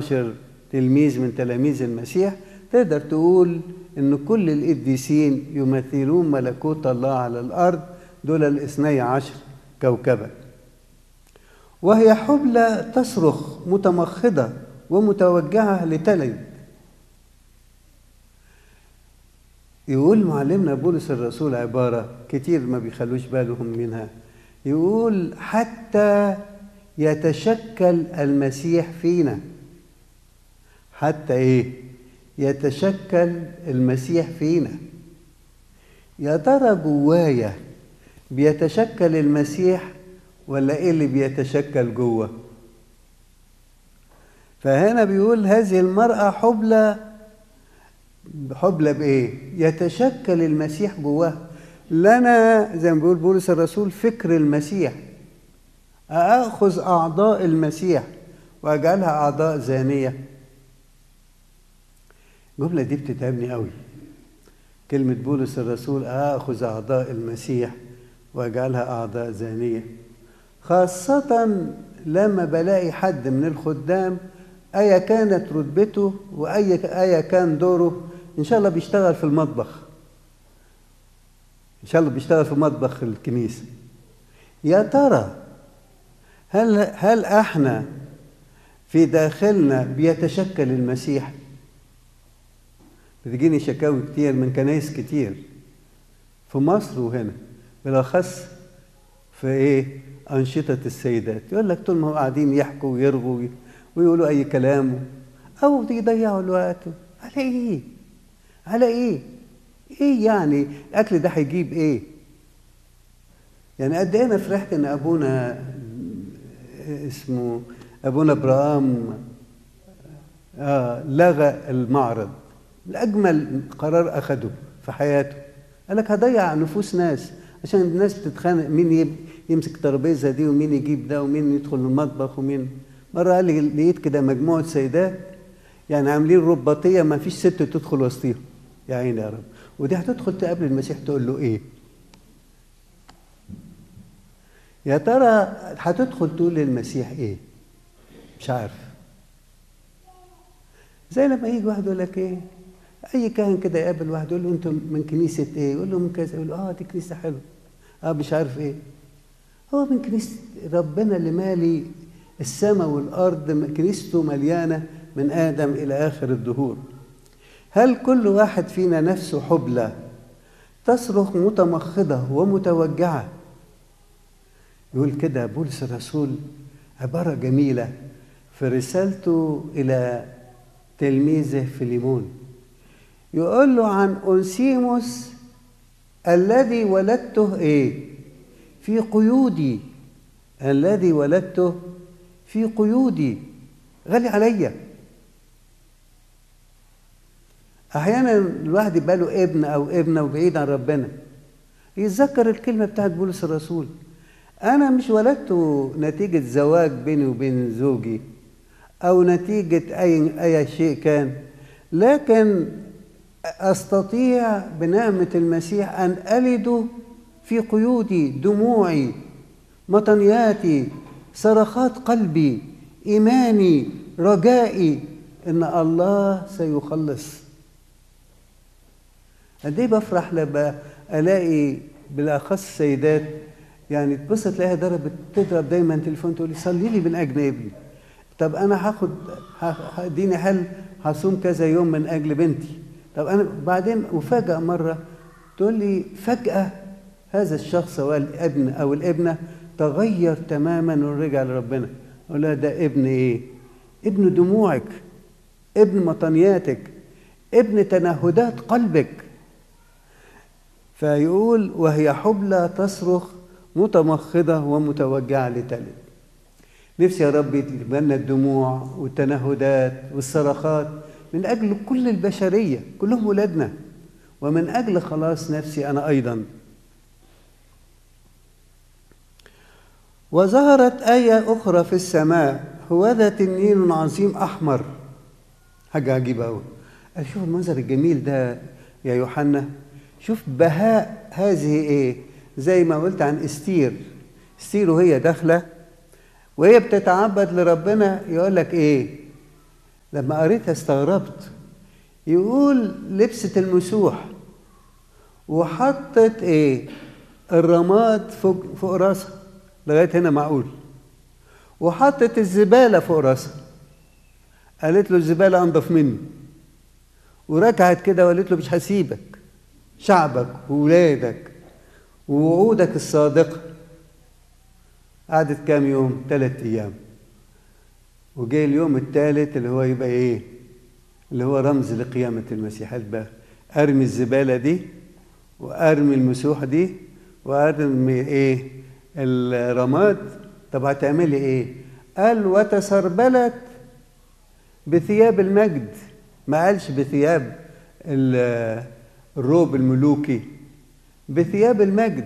عشر تلميذ من تلاميذ المسيح تقدر تقول ان كل القديسين يمثلون ملكوت الله على الارض دول الاثني عشر كوكبا وهي حبلى تصرخ متمخضة ومتوجهة لتلد يقول معلمنا بولس الرسول عبارة كتير ما بيخلوش بالهم منها يقول حتى يتشكل المسيح فينا حتى ايه يتشكل المسيح فينا يا ترى جوايا بيتشكل المسيح ولا ايه اللي بيتشكل جوه فهنا بيقول هذه المرأة حبلى حبلى بايه يتشكل المسيح جواها لنا زي ما بيقول بولس الرسول فكر المسيح أخذ أعضاء المسيح وأجعلها أعضاء زانية الجملة دي بتتعبني قوي كلمة بولس الرسول آخذ أعضاء المسيح وأجعلها أعضاء زانية خاصة لما بلاقي حد من الخدام أيا كانت رتبته وأي أيا كان دوره إن شاء الله بيشتغل في المطبخ إن شاء الله بيشتغل في مطبخ الكنيسة يا ترى هل هل احنا في داخلنا بيتشكل المسيح بتجيني شكاوي كتير من كنايس كتير في مصر وهنا بالاخص في ايه انشطه السيدات يقول لك طول ما هو قاعدين يحكوا ويرغوا ويقولوا اي كلام او يضيعوا الوقت على ايه على ايه ايه يعني الاكل ده هيجيب ايه يعني قد ايه انا فرحت ان ابونا اسمه ابونا ابراهام آه لغى المعرض لاجمل قرار اخده في حياته قال لك هضيع نفوس ناس عشان الناس بتتخانق مين يمسك الترابيزه دي ومين يجيب ده ومين يدخل المطبخ ومين مره قال لي لقيت كده مجموعه سيدات يعني عاملين رباطيه ما فيش ست تدخل وسطيهم يا عيني يا رب ودي هتدخل تقابل المسيح تقول له ايه يا ترى هتدخل تقول للمسيح ايه مش عارف زي لما يجي واحد يقول لك ايه اي كاهن كده يقابل واحد يقول له انتم من كنيسه ايه يقول له من كذا يقول له اه دي كنيسه حلوه اه مش عارف ايه هو من كنيسه ربنا اللي مالي السماء والارض كنيسته مليانه من ادم الى اخر الدهور هل كل واحد فينا نفسه حبلى تصرخ متمخضه ومتوجعه يقول كده بولس الرسول عبارة جميلة في رسالته إلى تلميذه فيليمون يقول له عن أنسيموس الذي ولدته إيه؟ في قيودي الذي ولدته في قيودي غالي عليا أحيانا الواحد يبقى له ابن أو ابنة وبعيد عن ربنا يتذكر الكلمة بتاعت بولس الرسول أنا مش ولدته نتيجة زواج بيني وبين زوجي أو نتيجة أي أي شيء كان لكن أستطيع بنعمة المسيح أن ألد في قيودي دموعي مطنياتي صرخات قلبي إيماني رجائي إن الله سيخلص قد إيه بفرح لما ألاقي بالأخص سيدات يعني تبص تلاقيها ضربت تضرب دايما تليفون تقول لي صلي لي من اجل ابني طب انا هاخد اديني حل هصوم كذا يوم من اجل بنتي طب انا بعدين مفاجاه مره تقول لي فجاه هذا الشخص سواء الابن او الابنه تغير تماما ورجع لربنا اقول لها ده ابن ايه ابن دموعك ابن مطنياتك ابن تنهدات قلبك فيقول وهي حبلى تصرخ متمخضة ومتوجعة لتلد نفسي يا رب يتبنى الدموع والتنهدات والصرخات من أجل كل البشرية كلهم ولادنا ومن أجل خلاص نفسي أنا أيضا وظهرت آية أخرى في السماء هو ذا تنين عظيم أحمر حاجة عجيبة أوي شوف المنظر الجميل ده يا يوحنا شوف بهاء هذه إيه زي ما قلت عن استير استير وهي داخله وهي بتتعبد لربنا يقول لك ايه لما قريتها استغربت يقول لبست المسوح وحطت ايه الرماد فوق فوق راسها لغايه هنا معقول وحطت الزباله فوق راسها قالت له الزباله انضف مني وركعت كده وقالت له مش هسيبك شعبك وولادك ووعودك الصادقه قعدت كام يوم ثلاث ايام وجاي اليوم الثالث اللي هو يبقى ايه اللي هو رمز لقيامة المسيح بقى ارمي الزبالة دي وارمي المسوح دي وارمي ايه الرماد طب هتعملي ايه قال وتسربلت بثياب المجد ما قالش بثياب الروب الملوكي بثياب المجد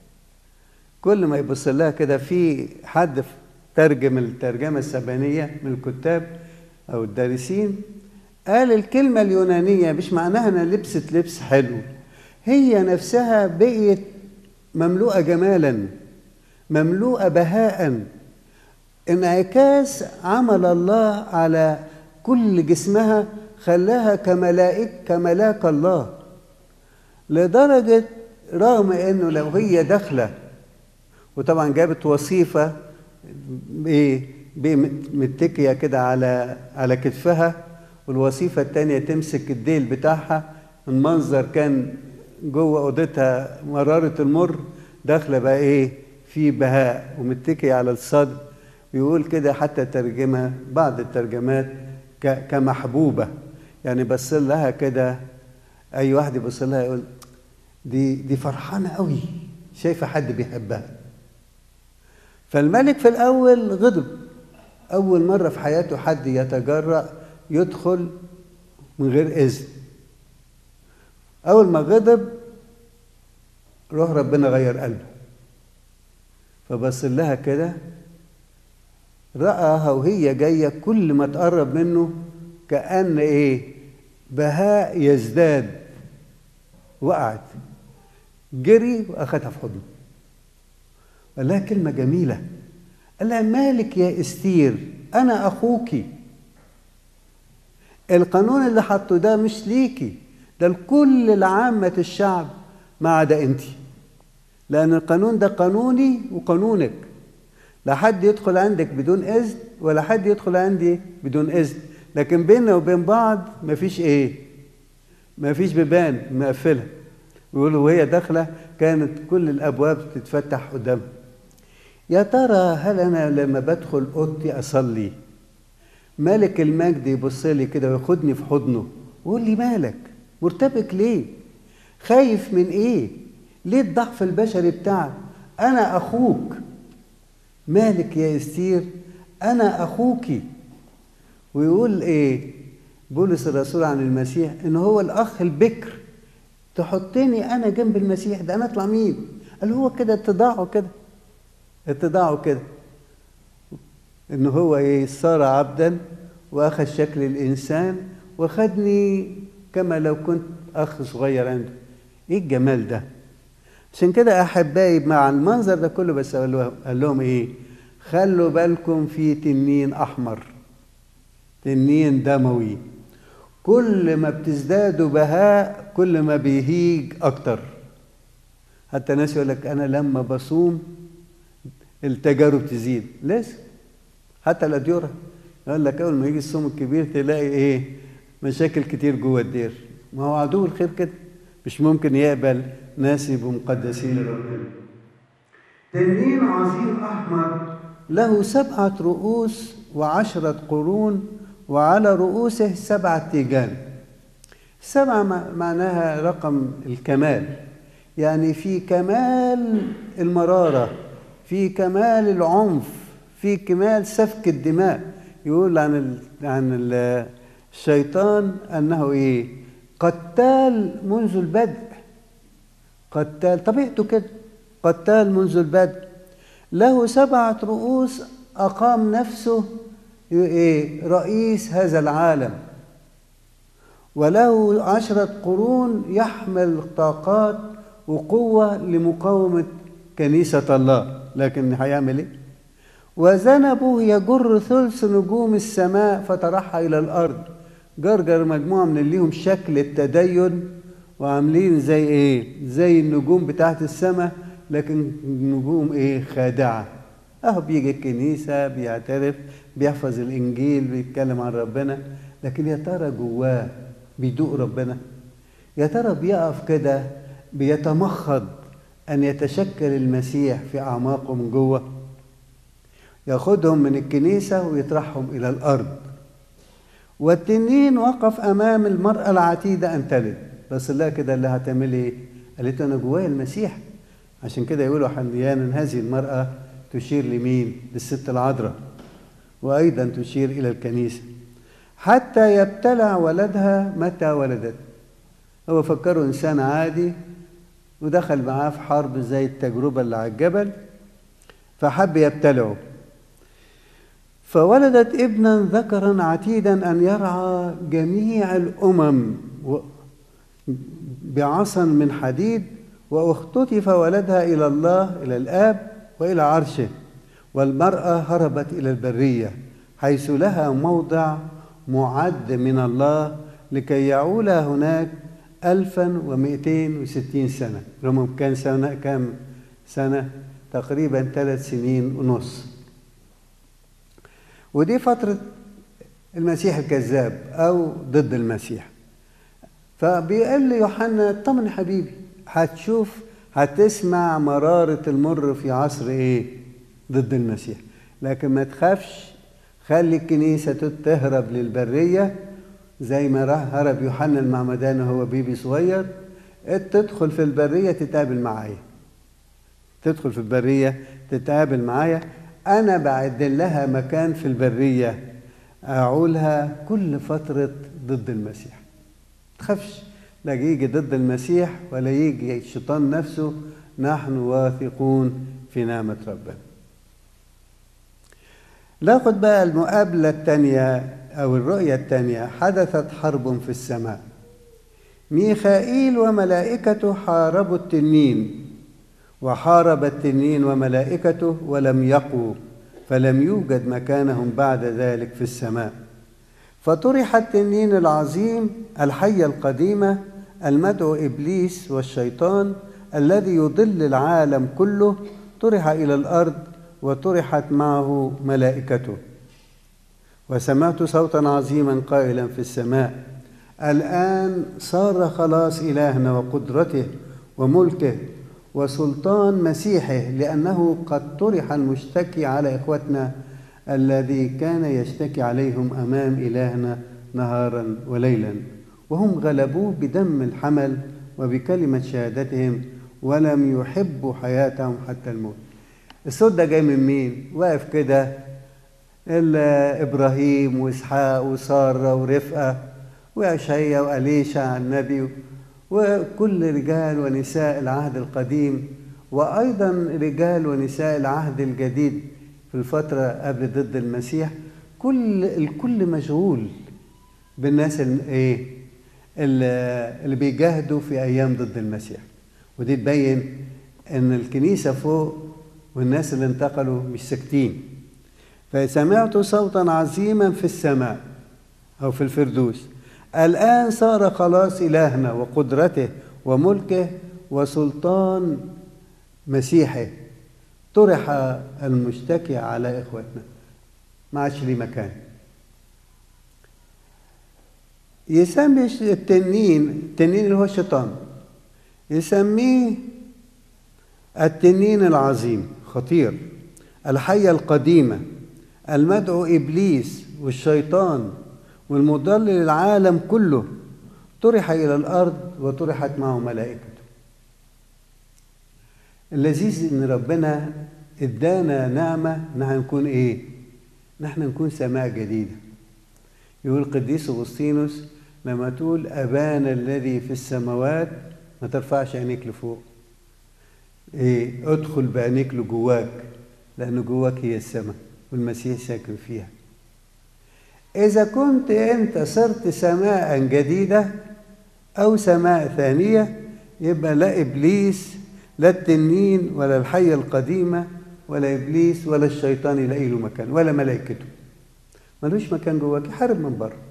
كل ما يبص لها كده في حد ترجم الترجمة السبانية من الكتاب أو الدارسين قال الكلمة اليونانية مش معناها أنها لبست لبس حلو هي نفسها بقيت مملوءة جمالا مملوءة بهاء انعكاس عمل الله على كل جسمها خلاها كملائك كملاك الله لدرجة رغم انه لو هي داخلة وطبعا جابت وصيفة ايه متكية كده على على كتفها والوظيفة التانية تمسك الديل بتاعها المنظر كان جوه أوضتها مرارة المر داخلة بقى إيه في بهاء ومتكية على الصدر بيقول كده حتى ترجمة بعض الترجمات كمحبوبة يعني بص لها كده أي واحد يبص لها يقول دي دي فرحانة قوي شايفة حد بيحبها فالملك في الأول غضب أول مرة في حياته حد يتجرأ يدخل من غير إذن أول ما غضب روح ربنا غير قلبه فبص لها كده رآها وهي جاية كل ما تقرب منه كأن إيه بهاء يزداد وقعت جري وأخدها في حضنه قال لها كلمة جميلة قال لها مالك يا استير أنا أخوك القانون اللي حطه ده مش ليكي ده لكل العامة الشعب ما عدا أنت لأن القانون ده قانوني وقانونك لا حد يدخل عندك بدون إذن ولا حد يدخل عندي بدون إذن لكن بيننا وبين بعض مفيش إيه مفيش بيبان مقفلة ويقولوا وهي داخلة كانت كل الأبواب تتفتح قدامها يا ترى هل انا لما بدخل اوضتي اصلي ملك المجد يبص لي كده وياخدني في حضنه ويقول لي مالك مرتبك ليه خايف من ايه ليه الضعف البشري بتاعك انا اخوك مالك يا استير انا اخوك ويقول ايه بولس الرسول عن المسيح ان هو الاخ البكر تحطني انا جنب المسيح ده انا اطلع مين قال هو كده اتضاعه كده اتضاعه كده ان هو ايه صار عبدا واخذ شكل الانسان وخدني كما لو كنت اخ صغير عنده ايه الجمال ده عشان كده احبائي مع المنظر ده كله بس قال لهم ايه خلوا بالكم في تنين احمر تنين دموي كل ما بتزدادوا بهاء كل ما بيهيج اكتر حتى ناس يقول لك انا لما بصوم التجارب تزيد لازم حتى الاديره يقول لك اول ما يجي الصوم الكبير تلاقي ايه مشاكل كتير جوه الدير ما هو عدو الخير كده مش ممكن يقبل ناس يبقوا مقدسين لربنا تنين عظيم احمر له سبعه رؤوس وعشره قرون وعلى رؤوسه سبعه تيجان سبعه معناها رقم الكمال يعني في كمال المراره في كمال العنف في كمال سفك الدماء يقول عن ال... عن ال... الشيطان انه ايه قتال منذ البدء قتال طبيعته كده قتال منذ البدء له سبعة رؤوس أقام نفسه إيه رئيس هذا العالم وله عشرة قرون يحمل طاقات وقوة لمقاومة كنيسة الله لكن هيعمل ايه وذنبه يجر ثلث نجوم السماء فترحى إلى الأرض جرجر مجموعة من اللي ليهم شكل التدين وعاملين زي إيه زي النجوم بتاعت السماء لكن نجوم إيه خادعة أهو بيجي الكنيسة بيعترف بيحفظ الإنجيل بيتكلم عن ربنا لكن يا ترى جواه بيدوق ربنا يا ترى بيقف كده بيتمخض أن يتشكل المسيح في أعماقه من جوه ياخدهم من الكنيسة ويطرحهم إلى الأرض والتنين وقف أمام المرأة العتيدة أن تلد بس الله كده اللي هتعمل إيه؟ قالت أنا جوايا المسيح عشان كده يقولوا حنيانا هذه المرأة تشير لمين؟ للست العذراء وأيضا تشير إلى الكنيسة حتى يبتلع ولدها متى ولدت هو فكره إنسان عادي ودخل معاه في حرب زي التجربة اللي على الجبل فحب يبتلعه فولدت ابنا ذكرا عتيدا أن يرعى جميع الأمم بعصا من حديد واختطف ولدها إلى الله إلى الآب وإلى عرشه والمرأة هربت إلى البرية حيث لها موضع معد من الله لكي يعول هناك ألفا ومئتين وستين سنة رغم كان سنة كام سنة تقريبا ثلاث سنين ونص ودي فترة المسيح الكذاب أو ضد المسيح فبيقول لي يوحنا طمن يا حبيبي هتشوف هتسمع مرارة المر في عصر إيه ضد المسيح لكن ما تخافش خلي الكنيسة تهرب للبرية زي ما راح هرب يوحنا المعمدان وهو بيبي صغير تدخل في البرية تتقابل معايا تدخل في البرية تتقابل معايا أنا بعد لها مكان في البرية أعولها كل فترة ضد المسيح تخافش لا يجي ضد المسيح ولا يجي الشيطان نفسه نحن واثقون في نعمة ربنا ناخد بقى المقابلة الثانية أو الرؤية الثانية حدثت حرب في السماء ميخائيل وملائكته حاربوا التنين وحارب التنين وملائكته ولم يقوا فلم يوجد مكانهم بعد ذلك في السماء فطرح التنين العظيم الحية القديمة المدعو إبليس والشيطان الذي يضل العالم كله طرح إلى الأرض وطرحت معه ملائكته وسمعت صوتا عظيما قائلا في السماء الآن صار خلاص إلهنا وقدرته وملكه وسلطان مسيحه لأنه قد طرح المشتكي على إخوتنا الذي كان يشتكي عليهم أمام إلهنا نهارا وليلا وهم غلبوه بدم الحمل وبكلمة شهادتهم ولم يحبوا حياتهم حتى الموت الصوت ده جاي من مين؟ واقف كده إبراهيم وإسحاق وسارة ورفقة وأشعيا وأليشع النبي وكل رجال ونساء العهد القديم وأيضا رجال ونساء العهد الجديد في الفترة قبل ضد المسيح كل الكل مشغول بالناس الايه اللي بيجاهدوا في ايام ضد المسيح ودي تبين ان الكنيسه فوق والناس اللي انتقلوا مش ساكتين فسمعت صوتا عظيما في السماء او في الفردوس الان صار خلاص الهنا وقدرته وملكه وسلطان مسيحه طرح المشتكي على اخوتنا ما عادش ليه مكان يسمي التنين التنين اللي هو الشيطان يسميه التنين العظيم خطير الحية القديمة المدعو إبليس والشيطان والمضل للعالم كله طرح إلى الأرض وطرحت معه ملائكته اللذيذ إن ربنا إدانا نعمة نحن نكون إيه؟ نحن نكون سماء جديدة يقول القديس أغسطينوس لما تقول أبانا الذي في السماوات ما ترفعش عينيك لفوق إيه ادخل بعينيك لجواك لأن جواك هي السماء والمسيح ساكن فيها إذا كنت أنت صرت سماء جديدة أو سماء ثانية يبقى لا إبليس لا التنين ولا الحية القديمة ولا ابليس ولا الشيطان يلاقي له مكان ولا ملائكته ملوش مكان جواك يحارب من بره